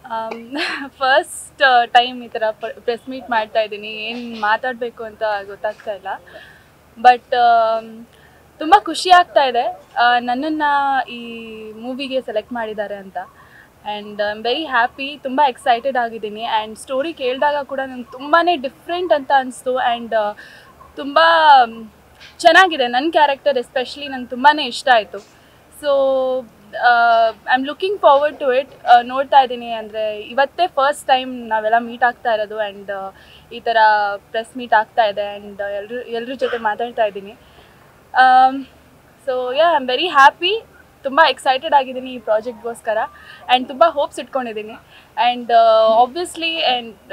first time ಈ ಥರ press meet ಮಾಡ್ತಾ ಇದ್ದೀನಿ ಏನು ಮಾತಾಡಬೇಕು ಅಂತ ಗೊತ್ತಾಗ್ತಾ ಇಲ್ಲ ಬಟ್ ತುಂಬ ಖುಷಿ ಆಗ್ತಾ ಇದೆ ನನ್ನನ್ನು ಈ ಮೂವಿಗೆ ಸೆಲೆಕ್ಟ್ ಮಾಡಿದ್ದಾರೆ ಅಂತ and I am very happy ತುಂಬ ಎಕ್ಸೈಟೆಡ್ ಆಗಿದ್ದೀನಿ ಆ್ಯಂಡ್ ಸ್ಟೋರಿ ಕೇಳಿದಾಗ ಕೂಡ ನಂಗೆ ತುಂಬಾ ಡಿಫ್ರೆಂಟ್ ಅಂತ ಅನಿಸ್ತು ಆ್ಯಂಡ್ ತುಂಬ ಚೆನ್ನಾಗಿದೆ ನನ್ನ ಕ್ಯಾರೆಕ್ಟರ್ ಎಸ್ಪೆಷಲಿ ನಂಗೆ ತುಂಬಾ ಇಷ್ಟ ಆಯಿತು so I am looking forward to it ನೋಡ್ತಾ ಇದ್ದೀನಿ ಅಂದರೆ ಇವತ್ತೇ ಫಸ್ಟ್ ಟೈಮ್ ನಾವೆಲ್ಲ ಮೀಟ್ ಆಗ್ತಾ ಇರೋದು ಆ್ಯಂಡ್ ಈ ಥರ ಪ್ರೆಸ್ ಮೀಟ್ ಆಗ್ತಾ ಇದೆ ಆ್ಯಂಡ್ ಎಲ್ಲರೂ ಎಲ್ಲರ ಜೊತೆ ಮಾತಾಡ್ತಾ ಇದ್ದೀನಿ so yeah I am very happy ತುಂಬ ಎಕ್ಸೈಟೆಡ್ ಆಗಿದ್ದೀನಿ ಈ ಪ್ರಾಜೆಕ್ಟ್ಗೋಸ್ಕರ ಆ್ಯಂಡ್ ತುಂಬ ಹೋಪ್ಸ್ ಇಟ್ಕೊಂಡಿದ್ದೀನಿ ಆ್ಯಂಡ್ ಆಬ್ವಿಯಸ್ಲಿ ಆ್ಯಂಡ್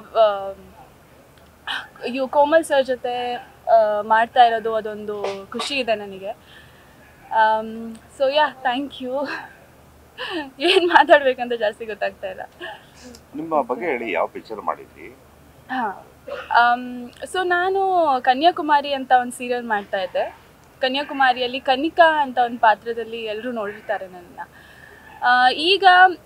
ಇವು ಕೋಮಲ್ ಸರ್ ಜೊತೆ ಆ, ಮಾಡ್ತಾ ಇರೋದು ಅದೊಂದು ಖುಷಿ ಇದೆ ನನಗೆ ಸೊ ಯಾ ಥ್ಯಾಂಕ್ ಯು ಏನು ಮಾತಾಡ್ಬೇಕಂತ ಜಾಸ್ತಿ ಗೊತ್ತಾಗ್ತಾ ಇಲ್ಲ ನಿಮ್ಮ ಬಗ್ಗೆ ಹೇಳಿ ಯಾವ ಪಿಕ್ಚರ್ ಮಾಡಿದ್ರಿ ಹಾಂ ಸೊ ನಾನು ಕನ್ಯಾಕುಮಾರಿ ಅಂತ ಒಂದು ಸೀರಿಯಲ್ ಮಾಡ್ತಾ ಇದ್ದೆ ಕನ್ಯಾಕುಮಾರಿಯಲ್ಲಿ ಕನಿಕಾ ಅಂತ ಒಂದು ಪಾತ್ರದಲ್ಲಿ ಎಲ್ಲರೂ ನೋಡಿರ್ತಾರೆ ನನ್ನ ಈಗ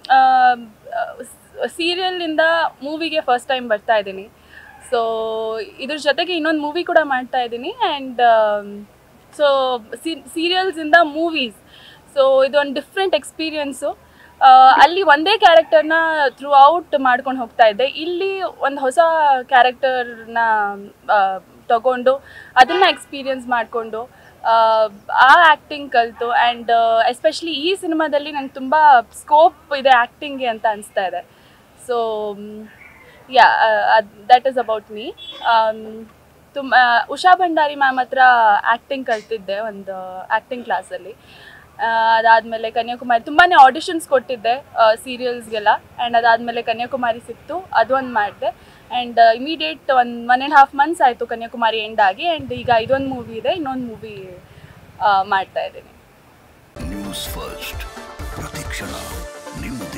ಸೀರಿಯಲ್ನಿಂದ ಮೂವಿಗೆ ಫಸ್ಟ್ ಟೈಮ್ ಬರ್ತಾ ಇದ್ದೀನಿ ಸೊ ಇದ್ರ ಜೊತೆಗೆ ಇನ್ನೊಂದು ಮೂವಿ ಕೂಡ ಮಾಡ್ತಾ ಇದ್ದೀನಿ ಆ್ಯಂಡ್ ಸೊ ಸೀರಿಯಲ್ಸಿಂದ ಮೂವೀಸ್ ಸೊ ಇದೊಂದು ಡಿಫ್ರೆಂಟ್ ಎಕ್ಸ್ಪೀರಿಯನ್ಸು ಅಲ್ಲಿ ಒಂದೇ ಕ್ಯಾರೆಕ್ಟರ್ನ ಥ್ರೂ ಔಟ್ ಮಾಡ್ಕೊಂಡು ಹೋಗ್ತಾ ಇದ್ದೆ ಇಲ್ಲಿ ಒಂದು ಹೊಸ ಕ್ಯಾರೆಕ್ಟರ್ನ ತಗೊಂಡು ಅದನ್ನು ಎಕ್ಸ್ಪೀರಿಯನ್ಸ್ ಮಾಡಿಕೊಂಡು ಆ ಆ್ಯಕ್ಟಿಂಗ್ ಕಲಿತು ಆ್ಯಂಡ್ ಎಸ್ಪೆಷಲಿ ಈ ಸಿನಿಮಾದಲ್ಲಿ ನಂಗೆ ತುಂಬ ಸ್ಕೋಪ್ ಇದೆ ಆ್ಯಕ್ಟಿಂಗ್ಗೆ ಅಂತ ಅನಿಸ್ತಾ ಇದೆ so yeah that is about me ತುಂಬ ಉಷಾ ಭಂಡಾರಿ ಮ್ಯಾಮ್ ಹತ್ರ ಆ್ಯಕ್ಟಿಂಗ್ ಕಲ್ತಿದ್ದೆ ಒಂದು ಆ್ಯಕ್ಟಿಂಗ್ ಕ್ಲಾಸಲ್ಲಿ ಅದಾದಮೇಲೆ ಕನ್ಯಾಕುಮಾರಿ ತುಂಬಾ ಆಡಿಷನ್ಸ್ ಕೊಟ್ಟಿದ್ದೆ ಸೀರಿಯಲ್ಸ್ಗೆಲ್ಲ ಆ್ಯಂಡ್ ಅದಾದಮೇಲೆ ಕನ್ಯಾಕುಮಾರಿ ಸಿಕ್ತು ಅದೊಂದು ಮಾಡಿದೆ ಆ್ಯಂಡ್ ಇಮಿಡಿಯೇಟ್ ಒಂದು ಒನ್ ಆ್ಯಂಡ್ ಹಾಫ್ ಮಂತ್ಸ್ ಆಯಿತು ಕನ್ಯಾಕುಮಾರಿ ಎಂಡ್ ಆಗಿ ಆ್ಯಂಡ್ ಈಗ ಇದೊಂದು ಮೂವಿ ಇದೆ ಇನ್ನೊಂದು ಮೂವಿ ಮಾಡ್ತಾ ಇದ್ದೀನಿ ನ್ಯೂಸ್ ಫಸ್ಟ್ ಪ್ರತಿಕ್ಷಣ ನಿಮ್ಮದೇ